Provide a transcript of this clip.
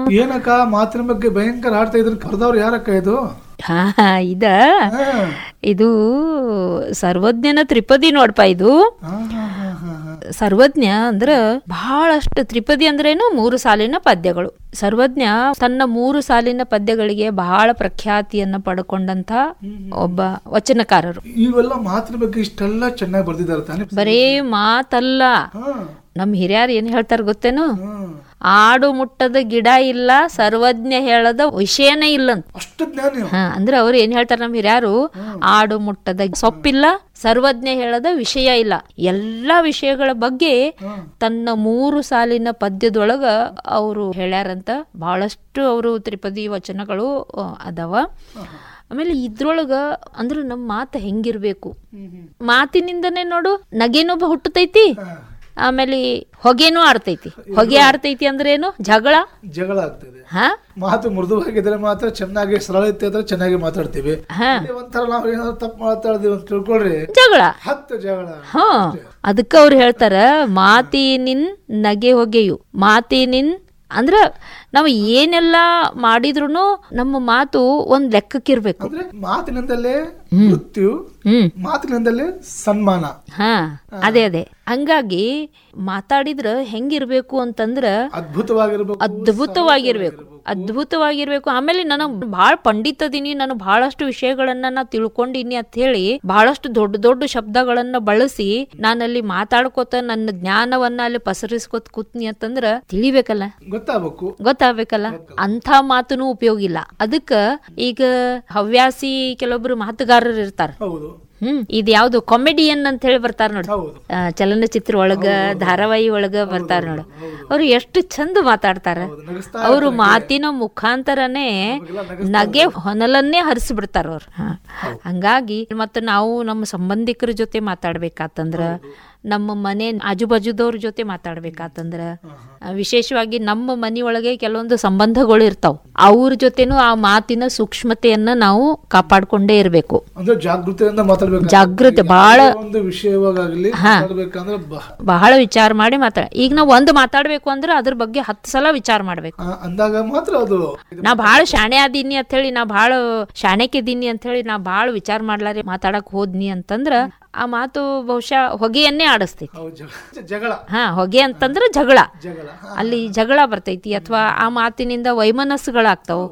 ಏನಕ್ಕ ಮಾತಿನ ಬಗ್ಗೆ ಭಯಂಕರ ಆಡ್ತಾ ಇದ್ರು ಕರೆದವ್ರು ಯಾರಕ್ಕ ಇದು ಹಾ ಇದ ಹಾ. ಇದು ಸರ್ವಜ್ಞನ ತ್ರಿಪದಿ ನೋಡ್ಪ ಇದು ಹಾ, ಹಾ, ಹಾ, ಹಾ, ಹಾ. ಸರ್ವಜ್ಞ ಅಂದ್ರ ಬಹಳಷ್ಟು ತ್ರಿಪದಿ ಅಂದ್ರೇನು ಮೂರು ಸಾಲಿನ ಪದ್ಯಗಳು ಸರ್ವಜ್ಞ ತನ್ನ ಮೂರು ಸಾಲಿನ ಪದ್ಯಗಳಿಗೆ ಬಹಳ ಪ್ರಖ್ಯಾತಿಯನ್ನ ಪಡ್ಕೊಂಡಂತ ಒಬ್ಬ ವಚನಕಾರರು ಇವೆಲ್ಲ ಮಾತಿನ ಬಗ್ಗೆ ಇಷ್ಟೆಲ್ಲ ಚೆನ್ನಾಗಿ ಬರ್ದಿದ್ದಾರೆ ತಾನೆ ಬರೇ ಮಾತಲ್ಲ ಹಾ, ನಮ್ ಹಿರಿಯರು ಏನ್ ಹೇಳ್ತಾರ ಗೊತ್ತೇನು ಹಾ. ಆಡು ಮುಟ್ಟದ ಗಿಡ ಇಲ್ಲ ಸರ್ವಜ್ಞ ಹೇಳದ ವಿಷಯನೇ ಇಲ್ಲಂತ ಅಷ್ಟು ಜ್ಞಾನ ಇವ. ಹಾ ಅಂದ್ರೆ ಅವ್ರು ಏನ್ ಹೇಳ್ತಾರ ನಮ್ ಹಿರಿಯರು ಆಡು ಮುಟ್ಟದ ಸೊಪ್ಪಿಲ್ಲ ಸರ್ವಜ್ಞ ಹೇಳದ ವಿಷಯ ಇಲ್ಲ ಎಲ್ಲಾ ವಿಷಯಗಳ ಬಗ್ಗೆ ತನ್ನ ಮೂರು ಸಾಲಿನ ಪದ್ಯದೊಳಗ ಅವರು ಹೇಳ್ಯಾರಂತ ಬಹಳಷ್ಟು ಅವರು ತ್ರಿಪದಿ ವಚನಗಳು ಆ, ಅದಾವ ಆಮೇಲೆ ಇದ್ರೊಳಗ ಅಂದ್ರೆ ನಮ್ಮ ಮಾತು ಹೆಂಗಿರ್ಬೇಕು ಮಾತಿನಿಂದನೇ ನೋಡು ನಗೆನೂ ಬ- ಹುಟ್ಟತೈತಿ ಆಮೇಲೆ ಹೊಗೆನೂ ಆಡ್ತೈತಿ ಹೊಗೆ ಆಡ್ತೈತಿ ಅಂದ್ರೆ ಏನು ಜಗಳ ಜಗಳ ಆಗ್ತದೆ ಹಾ ಮಾತು ಮೃದುವಾಗಿದ್ರೆ ಮಾತ್ರ ಚೆನ್ನಾಗಿ ಸರಳತೆ ಇದ್ರೆ ಚೆನ್ನಾಗಿ ಮಾತಾಡ್ತೀವಿ ಹಾ ಅದೇ ಒಂಥರ ನಾವು ಏನಾದ್ರು ತಪ್ಪು ಮಾತಾಡ್ತೀವಿ ಅಂತ ತಿಳ್ಕೊಳ್ರಿ ಜಗಳ ಹತ್ತು ಜಗಳ ಹಾ ಅದಕ್ಕ ಅವ್ರು ಹೇಳ್ತಾರ ಮಾತಿನಿನ್ ನಗೆ ಹೊಗೆಯು ಮಾತಿನಿನ್ ಅಂದ್ರ ನಾವು ಏನೆಲ್ಲ ಮಾಡಿದ್ರು ನಮ್ಮ ಮಾತು ಒಂದ್ ಲೆಕ್ಕಕ್ಕಿರ್ಬೇಕು ಅಂದ್ರೆ ಮಾತಿನಿಂದಲೇ ಮೃತ್ಯು ಹ್ಮ್ ಮಾತಿನಿಂದಲೇ ಸನ್ಮಾನ ಹಾ ಅದೇ ಅದೇ ಹಂಗಾಗಿ ಮಾತಾಡಿದ್ರ ಹೆಂಗಿರ್ಬೇಕು ಅಂತಂದ್ರ ಅದ್ಭುತವಾಗಿರ್ಬೇಕು ಅದ್ಭುತವಾಗಿರ್ಬೇಕು ಅದ್ಭುತವಾಗಿರ್ಬೇಕು ಆಮೇಲೆ ನಾನು ಬಹಳ ಪಂಡಿತದೀನಿ ನಾನು ಬಹಳಷ್ಟು ವಿಷಯಗಳನ್ನ ನಾ ತಿಳ್ಕೊಂಡಿನಿ ಅಂತ ಹೇಳಿ ಬಹಳಷ್ಟು ದೊಡ್ಡ ದೊಡ್ಡ ಶಬ್ದಗಳನ್ನ ಬಳಸಿ ನಾನಲ್ಲಿ ಮಾತಾಡ್ಕೋತ ನನ್ನ ಜ್ಞಾನವನ್ನ ಅಲ್ಲಿ ಪಸರಿಸ್ಕೊತ ಕೂತ್ನಿ ಅಂತಂದ್ರ ತಿಳಿಬೇಕಲ್ಲ ಗೊತ್ತಾಗಬೇಕು ಗೊತ್ತಾಗ್ಬೇಕಲ್ಲ ಅಂಥ ಮಾತುನು ಉಪಯೋಗ ಇಲ್ಲ ಅದಕ್ಕ ಈಗ ಹವ್ಯಾಸಿ ಕೆಲವೊಬ್ರು ಮಾತುಗಾರರು ಇರ್ತಾರ ಹೌದು ಹ್ಮ್ ಇದ್ ಯಾವ್ದು ಕಾಮಿಡಿಯನ್ ಅಂತ ಹೇಳಿ ಬರ್ತಾರ ನೋಡಿ ಹೌದು ಆ, ಚಲನಚಿತ್ರ ಒಳಗ ಧಾರಾವಾಹಿ ಒಳಗ ಬರ್ತಾರ ನೋಡು ಅವ್ರು ಎಷ್ಟು ಚಂದ ಮಾತಾಡ್ತಾರ ನಗಿಸ್ತಾ ಅವರು ಮಾತಿನ ಮುಖಾಂತರನೇ ನಗೆ ಹೊನಲನ್ನೇ ಹರಿಸಿ ಬಿಡ್ತಾರ ಅವ್ರು ಹಾ. ಹಂಗಾಗಿ ಮತ್ತೆ ನಾವು ನಮ್ಮ ಸಂಬಂಧಿಕರ ಜೊತೆ ಮಾತಾಡ್ಬೇಕಾತಂದ್ರ ನಮ್ಮ ಮನೆ ಆಜು ಬಾಜುದವ್ರ ಜೊತೆ ಮಾತಾಡ್ಬೇಕಾತಂದ್ರ ಆ, ವಿಶೇಷವಾಗಿ ನಮ್ಮ ಮನೆಯೊಳಗೆ ಕೆಲವೊಂದು ಸಂಬಂಧಗಳು ಇರ್ತಾವ ಅವ್ರ ಜೊತೆನೂ ಆ ಮಾತಿನ ಸೂಕ್ಷ್ಮತೆಯನ್ನ ನಾವು ಕಾಪಾಡ್ಕೊಂಡೇ ಇರ್ಬೇಕು ಅಂದ್ರೆ ಜಾಗೃತಿಯಿಂದ ಮಾತಾಡ್ಬೇಕು ಜಾಗೃತಿ ಬಹಳ ಒಂದು ವಿಷಯವಾಗಲಿ ಮಾತಾಡ್ಬೇಕಂದ್ರೆ ಬ- ಬಹಳ ವಿಚಾರ ಮಾಡಿ ಮಾತಾಡ ಈಗ ನಾವು ಒಂದು ಮಾತಾಡ್ಬೇಕು ಅಂದ್ರೆ ಅದ್ರ ಬಗ್ಗೆ ಹತ್ತು ಸಲ ವಿಚಾರ ಮಾಡ್ಬೇಕು ಆ, ಅಂದಾಗ ಮಾತ್ರ ಅದು ನಾ ಭಾಳ ಶಾಣೆ ಆದೀನಿ ಅಂತ ಹೇಳಿ ನಾ ಭಾಳ ಶಾಣೆಕಿದ್ದೀನಿ ಅಂತ ಹೇಳಿ ನಾ ಭಾಳ ವಿಚಾರ ಮಾಡ್ಲಾರಿ ಮಾತಾಡಕ್ ಹೋದ್ನಿ ಅಂತಂದ್ರ ಆ ಮಾತು ಬಹುಶಃ ಹೊಗೆಯನ್ನೇ ಆಡಿಸ್ತೈತಿ ಹೌದು, ಜಗಳ ಜಗಳ ಹಾ ಹೊಗೆ ಅಂತಂದ್ರ ಜಗಳ ಜಗಳ ಅಲ್ಲಿ ಜಗಳ ಬರ್ತೈತಿ ಅಥವಾ ಆ ಮಾತಿನಿಂದ ವೈಮನಸ್ಸುಗಳಾಗ್ತಾವ